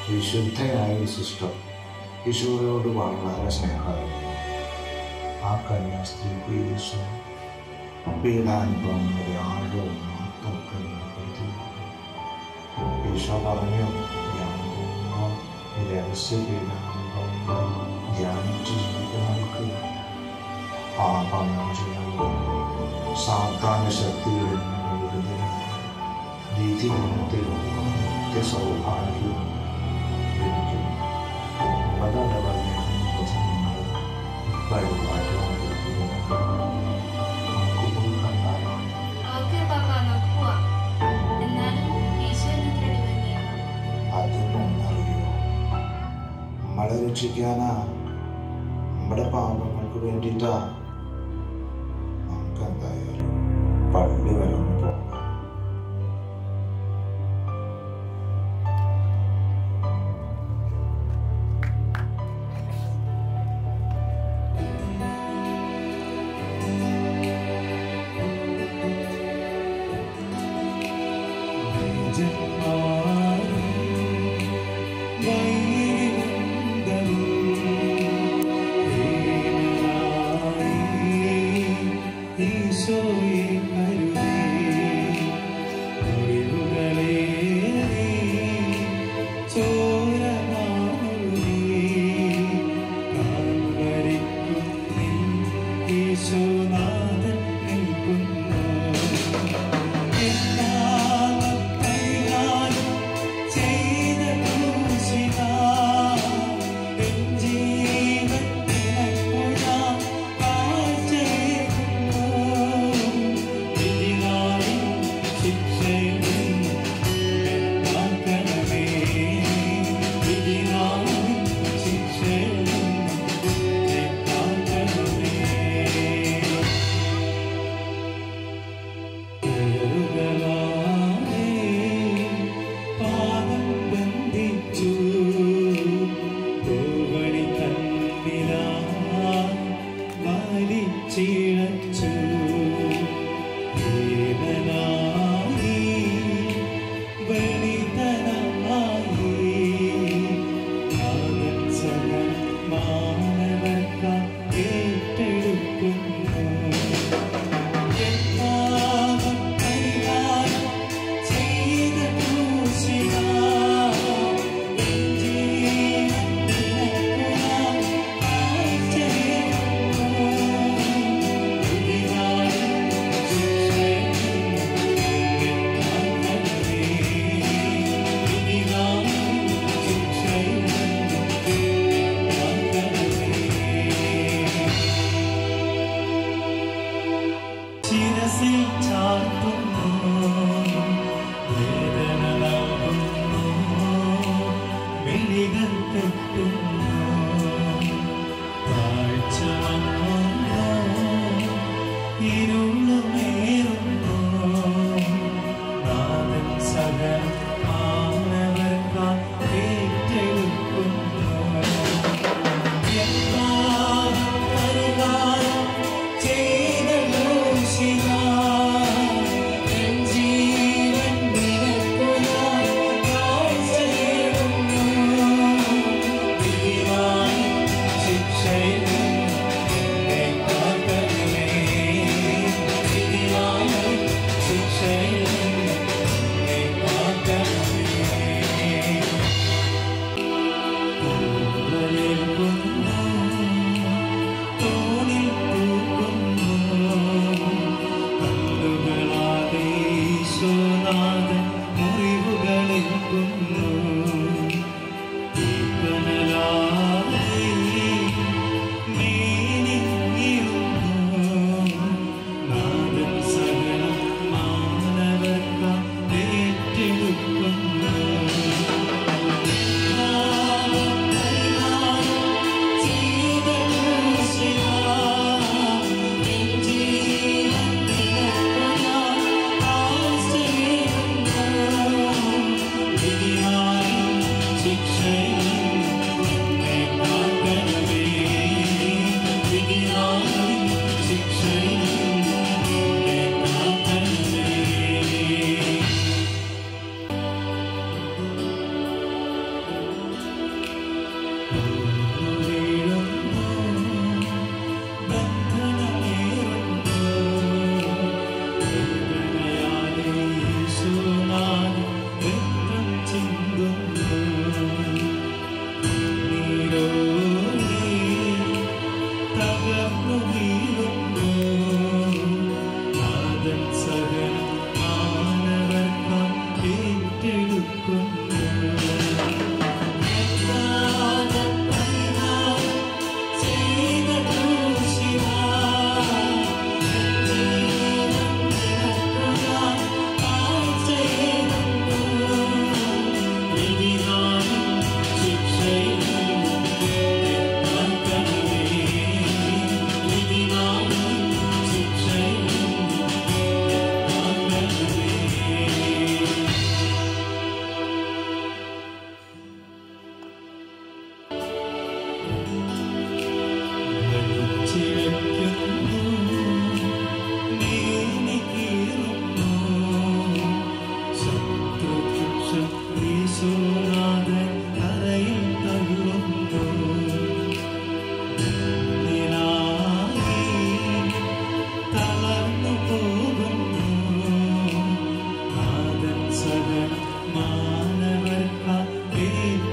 വിശുദ്ധയായ ഒരു സിസ്റ്റർ ഈശോയോട് വളരെ സ്നേഹമായിരുന്നു ആ കന്യാസ്ത്രീക്ക് ഈശോ പീഡാനുഭവങ്ങളുടെ ആഴവും മഹത്വമൊക്കെ വെളിപ്പെടുത്തി ഈശോ പറഞ്ഞു ഞാൻ പോകുമ്പോൾ ഈ രഹസ്യ പീഡാനുഭവങ്ങൾ ധ്യാനിച്ച് ജീവിക്കുന്നവർക്ക് പാപമോചനവും സാധാരണ ശക്തികളിൽ നിന്ന് വിടുതലും രീതിമത്തിലും നിത്യസൗഭാഗ്യവും ലഭിക്കും വളരെ വളരെ വചനങ്ങൾ വഴിപാട്ടുകൊണ്ടിരിക്കുന്നു നമുക്ക് കൊടുക്കണ്ടായോ ഓക്കെ പാപ്പ നമുക്ക് പോവാം എന്നാലും ഈശോ എന്നെ തേടി വന്നേ അതൊന്നറിയോ നമ്മളെ രക്ഷിക്കാനാ നമ്മുടെ പാപങ്ങൾക്ക് വേണ്ടിയിട്ടാ നമുക്ക് എന്തായാലും പള്ളി വരെ ഒന്ന് പോകാം വൈകുന്തം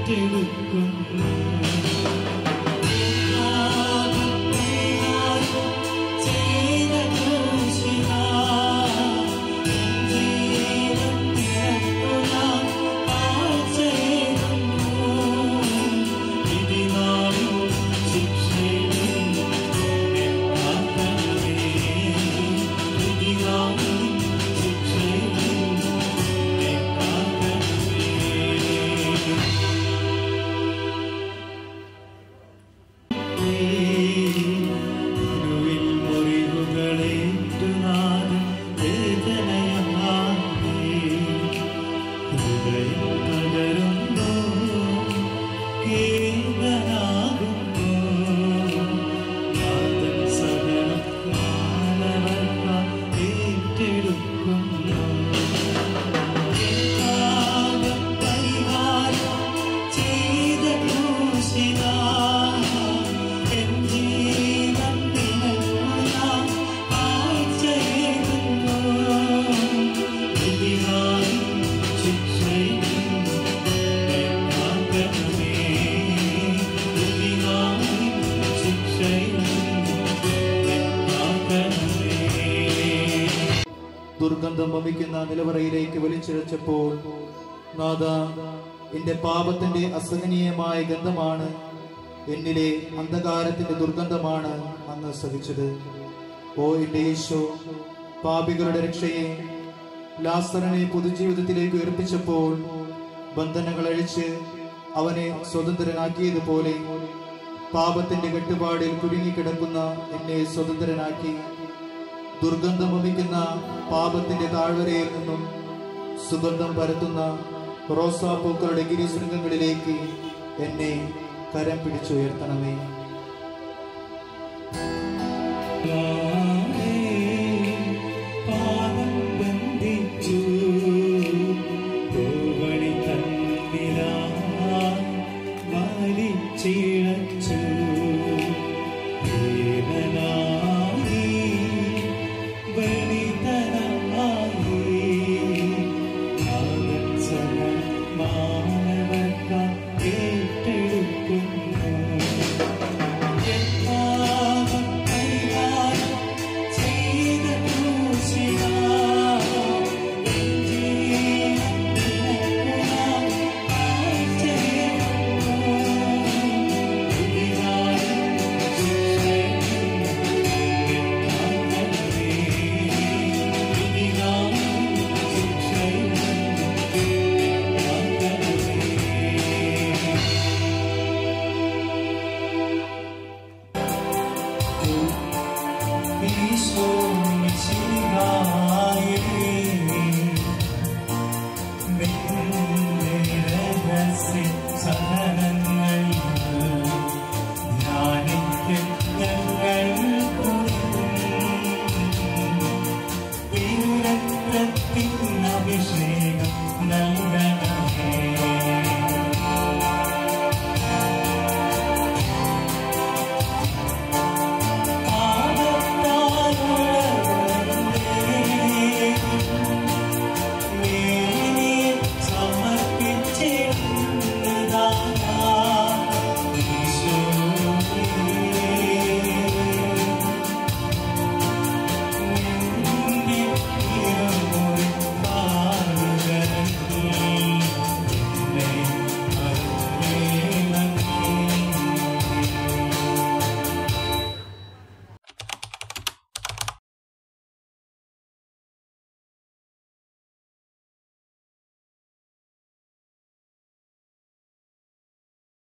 ദുർഗന്ധം വമിക്കുന്ന നിലവറയിലേക്ക് വലിച്ചിഴച്ചപ്പോൾ നാഥ എന്റെ പാപത്തിന്റെ അസഹനീയമായ ഗന്ധമാണ് എന്നിലെ അന്ധകാരത്തിന്റെ ദുർഗന്ധമാണ് അങ്ങ് സഹിച്ചത് ഓ എന്റെ ഈശോ പാപികളുടെ രക്ഷയെ ലാസറിനെ പൊതുജീവിതത്തിലേക്ക് ഉയർപ്പിച്ചപ്പോൾ ബന്ധനങ്ങൾ അഴിച്ച് അവനെ സ്വതന്ത്രനാക്കിയതുപോലെ പാപത്തിന്റെ കെട്ടുപാടിൽ കുരുങ്ങിക്കിടക്കുന്ന എന്നെ സ്വതന്ത്രനാക്കി ദുർഗന്ധം വമിക്കുന്ന പാപത്തിന്റെ താഴ്വരയിൽ നിന്നും സുഗന്ധം പരത്തുന്ന റോസാപ്പൂക്കളുടെ ഗിരിശൃംഗങ്ങളിലേക്ക് എന്നെ കരം പിടിച്ചുയർത്തണമേ പാദം ബന്ധിച്ചു പൂവണി തന്നിലാ വലിച്ചിഴച്ചു ഏവനായി ബലിതനായി നാദൻ സഹ മാനവർക്ക ഏറ്റെടുക്കുന്നു ഈശോ